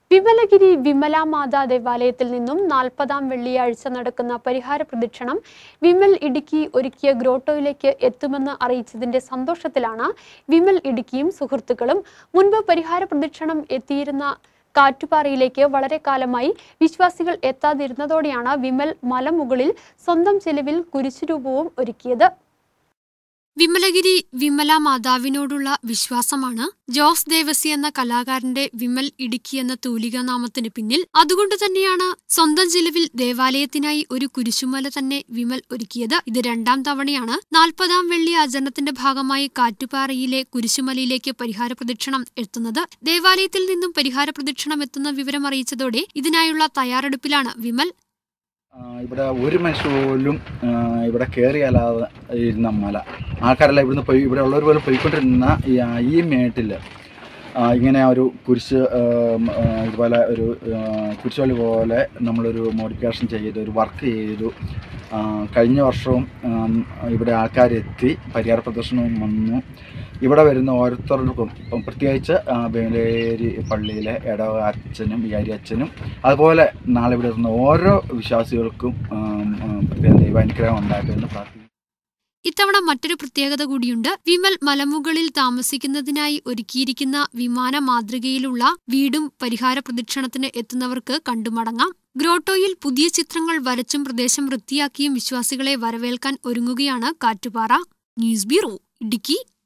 വിമലഗിരി വിമല മാതാ ദേവാലയത്തിൽ നിന്നും നാൽപ്പതാം വെള്ളിയാഴ്ച നടക്കുന്ന പരിഹാര പ്രദക്ഷിണം വിമൽ ഇടുക്കി ഒരുക്കിയ ഗ്രോട്ടോയിലേക്ക് എത്തുമെന്ന് അറിയിച്ചതിന്റെ സന്തോഷത്തിലാണ് വിമൽ ഇടുക്കിയും സുഹൃത്തുക്കളും മുൻപ് പരിഹാര പ്രദക്ഷിണം എത്തിയിരുന്ന കാറ്റുപാറയിലേക്ക് വളരെ കാലമായി വിശ്വാസികൾ എത്താതിരുന്നതോടെയാണ് വിമൽ മലമുകളിൽ സ്വന്തം ചെലവിൽ കുരിശുരൂപവും ഒരുക്കിയത് വിമലഗിരി വിമല മാതാവിനോടുള്ള വിശ്വാസമാണ് ജോസ് ദേവസി എന്ന കലാകാരന്റെ വിമൽ ഇടുക്കി എന്ന തൂലികാനാമത്തിന് പിന്നിൽ അതുകൊണ്ട് തന്നെയാണ് സ്വന്തം ചിലവിൽ ദേവാലയത്തിനായി ഒരു കുരിശുമല തന്നെ വിമൽ ഒരുക്കിയത് ഇത് രണ്ടാം തവണയാണ് നാൽപ്പതാം വെള്ളി ആചരണത്തിന്റെ ഭാഗമായി കാറ്റുപാറയിലെ കുരിശുമലയിലേക്ക് പരിഹാര പ്രദക്ഷിണം എത്തുന്നത് ദേവാലയത്തിൽ നിന്നും പരിഹാര പ്രദക്ഷിണം എത്തുന്ന വിവരം അറിയിച്ചതോടെ ഇതിനായുള്ള തയ്യാറെടുപ്പിലാണ് വിമൽ ആ, ഇവിടെ ഒരു മനുഷ്യ പോലും ആ, ഇവിടെ കയറിയല്ലാതെ ഇരുന്ന മല ആൾക്കാരെല്ലാം ഇവിടുന്ന് പോയി ഇവിടെ ഉള്ളവർ പോലും പോയിക്കൊണ്ടിരുന്ന ഈ ആ, ഈ മേട്ടിൽ ഇങ്ങനെ ഒരു കുരിശ് ആ, ആ, ഇതുപോലെ ഒരു ആ, കുരിശുപള്ളി പോലെ നമ്മളൊരു മോഡിഫിക്കേഷൻ ചെയ്ത് ഒരു വർക്ക് ചെയ്തു ആ, കഴിഞ്ഞ വർഷവും ആം, ഇവിടെ ആൾക്കാരെത്തി പരിഹാര പ്രദർശനവും വന്നു ഇവിടെ വരുന്ന ഓരോരുത്തർക്കും ഇപ്പം പ്രത്യേകിച്ച് ആ, വേലേരി പള്ളിയിലെ ഇടവ അച്ഛനും വികാരി അച്ഛനും അതുപോലെ നാളെ ഇവിടെ എത്തുന്ന ഓരോ വിശ്വാസികൾക്കും ആം, ആ, പ്രത്യേക ദൈവാനുഗ്രഹം ഉണ്ടാക്കുമെന്ന് പ്രാർത്ഥിക്കുന്നു ഇത്തവണ മറ്റൊരു പ്രത്യേകത കൂടിയുണ്ട് വിമൽ മലമുകളിൽ താമസിക്കുന്നതിനായി ഒരുക്കിയിരിക്കുന്ന വിമാന മാതൃകയിലുള്ള വീടും പരിഹാര പ്രദക്ഷിണത്തിന് എത്തുന്നവർക്ക് കണ്ടുമടങ്ങാം ഗ്രോട്ടോയിൽ പുതിയ ചിത്രങ്ങൾ വരച്ചും പ്രദേശം വൃത്തിയാക്കിയും വിശ്വാസികളെ വരവേൽക്കാൻ ഒരുങ്ങുകയാണ് കാറ്റുപാറ ന്യൂസ് ബ്യൂറോ ഇടുക്കി